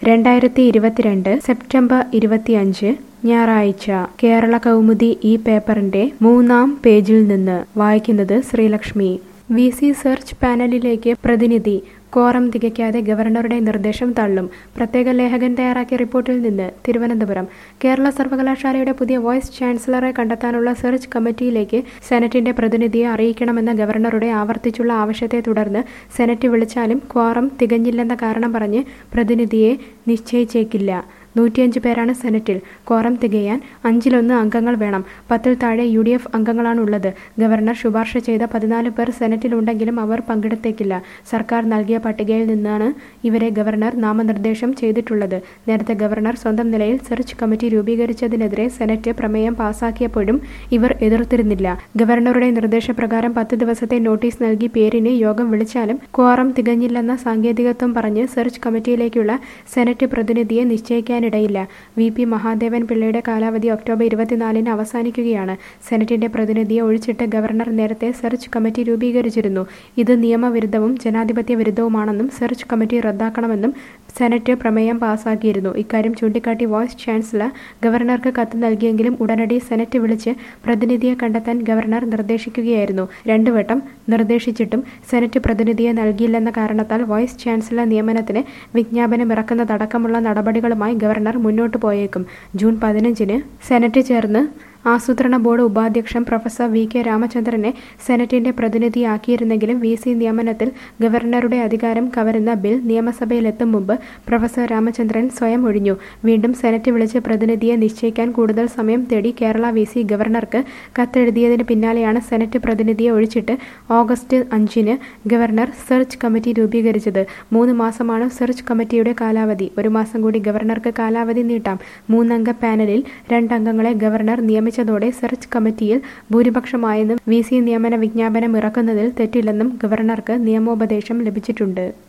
രണ്ടായിരത്തി ഇരുപത്തിരണ്ട് സെപ്റ്റംബർ ഇരുപത്തിയഞ്ച് ഞായറാഴ്ച കേരള കൗമുദി ഈ പേപ്പറിന്റെ മൂന്നാം പേജിൽ നിന്ന് വായിക്കുന്നത് ശ്രീലക്ഷ്മി വി സി സെർച്ച് പാനലിലേക്ക് പ്രതിനിധി കോറം തികയ്ക്കാതെ ഗവർണറുടെ നിർദ്ദേശം തള്ളും പ്രത്യേക ലേഖകൻ തയ്യാറാക്കിയ റിപ്പോർട്ടിൽ നിന്ന് തിരുവനന്തപുരം കേരള സർവകലാശാലയുടെ പുതിയ വൈസ് ചാൻസലറെ കണ്ടെത്താനുള്ള സെർച്ച് കമ്മിറ്റിയിലേക്ക് സെനറ്റിന്റെ പ്രതിനിധിയെ അറിയിക്കണമെന്ന ഗവർണറുടെ ആവർത്തിച്ചുള്ള ആവശ്യത്തെ തുടർന്ന് സെനറ്റ് വിളിച്ചാലും ക്വാറം തികഞ്ഞില്ലെന്ന കാരണം പറഞ്ഞ് പ്രതിനിധിയെ നിശ്ചയിച്ചേക്കില്ല നൂറ്റിയഞ്ച് പേരാണ് സെനറ്റിൽ കോറം തികയാൻ അഞ്ചിലൊന്ന് അംഗങ്ങൾ വേണം പത്തിൽ താഴെ യു ഡി എഫ് അംഗങ്ങളാണുള്ളത് ഗവർണർ ശുപാർശ ചെയ്ത പതിനാല് പേർ സെനറ്റിലുണ്ടെങ്കിലും അവർ പങ്കെടുത്തേക്കില്ല സർക്കാർ നൽകിയ പട്ടികയിൽ നിന്നാണ് ഇവരെ ഗവർണർ നാമനിർദ്ദേശം ചെയ്തിട്ടുള്ളത് നേരത്തെ ഗവർണർ സ്വന്തം നിലയിൽ സെർച്ച് കമ്മിറ്റി രൂപീകരിച്ചതിനെതിരെ സെനറ്റ് പ്രമേയം പാസാക്കിയപ്പോഴും ഇവർ എതിർത്തിരുന്നില്ല ഗവർണറുടെ നിർദ്ദേശപ്രകാരം പത്ത് ദിവസത്തെ നോട്ടീസ് നൽകി പേരിന് യോഗം വിളിച്ചാലും ക്വാറം തികഞ്ഞില്ലെന്ന സാങ്കേതികത്വം പറഞ്ഞ് സെർച്ച് കമ്മിറ്റിയിലേക്കുള്ള സെനറ്റ് പ്രതിനിധിയെ നിശ്ചയിക്കാൻ ഇടയില്ല വി പി മഹാദേവൻ പിള്ളയുടെ കാലാവധി ഒക്ടോബർ ഇരുപത്തിനാലിന് അവസാനിക്കുകയാണ് സെനറ്റിന്റെ പ്രതിനിധിയെ ഒഴിച്ചിട്ട് ഗവർണർ നേരത്തെ സെർച്ച് കമ്മിറ്റി രൂപീകരിച്ചിരുന്നു ഇത് നിയമവിരുദ്ധവും ജനാധിപത്യ വിരുദ്ധവുമാണെന്നും സെർച്ച് കമ്മിറ്റി റദ്ദാക്കണമെന്നും സെനറ്റ് പ്രമേയം പാസാക്കിയിരുന്നു ഇക്കാര്യം ചൂണ്ടിക്കാട്ടി വൈസ് ചാൻസലർ ഗവർണർക്ക് കത്ത് നൽകിയെങ്കിലും ഉടനടി സെനറ്റ് വിളിച്ച് പ്രതിനിധിയെ കണ്ടെത്താൻ ഗവർണർ നിർദ്ദേശിക്കുകയായിരുന്നു രണ്ടു വട്ടം നിർദ്ദേശിച്ചിട്ടും സെനറ്റ് പ്രതിനിധിയെ നൽകിയില്ലെന്ന കാരണത്താൽ വൈസ് ചാൻസലർ നിയമനത്തിന് വിജ്ഞാപനം ഇറക്കുന്നതടക്കമുള്ള നടപടികളുമായി ഗവർണർ മുന്നോട്ടു പോയേക്കും ജൂൺ പതിനഞ്ചിന് സെനറ്റ് ചേർന്ന് ആസൂത്രണ ബോർഡ് ഉപാധ്യക്ഷൻ പ്രൊഫസർ വി കെ രാമചന്ദ്രനെ സെനറ്റിന്റെ പ്രതിനിധിയാക്കിയിരുന്നെങ്കിലും വി സി നിയമനത്തിൽ ഗവർണറുടെ അധികാരം കവരുന്ന ബിൽ നിയമസഭയിലെത്തും മുമ്പ് പ്രൊഫസർ രാമചന്ദ്രൻ സ്വയം ഒഴിഞ്ഞു വീണ്ടും സെനറ്റ് വിളിച്ച് പ്രതിനിധിയെ നിശ്ചയിക്കാൻ കൂടുതൽ സമയം തേടി കേരള വി സി ഗവർണർക്ക് കത്തെഴുതിയതിന് പിന്നാലെയാണ് സെനറ്റ് പ്രതിനിധിയെ ഒഴിച്ചിട്ട് ഓഗസ്റ്റ് അഞ്ചിന് ഗവർണർ സെർച്ച് കമ്മിറ്റി രൂപീകരിച്ചത് മൂന്ന് മാസമാണ് സെർച്ച് കമ്മിറ്റിയുടെ കാലാവധി ഒരു മാസം കൂടി ഗവർണർക്ക് കാലാവധി നീട്ടാം മൂന്നംഗ പാനലിൽ രണ്ടംഗങ്ങളെ ഗവർണർ നിയമിച്ചതോടെ സെർച്ച് കമ്മിറ്റിയിൽ ഭൂരിപക്ഷമായെന്നും വി സി നിയമന വിജ്ഞാപനം ഇറക്കുന്നതിൽ തെറ്റില്ലെന്നും ഗവർണർക്ക് നിയമോപദേശം ലഭിച്ചിട്ടുണ്ട്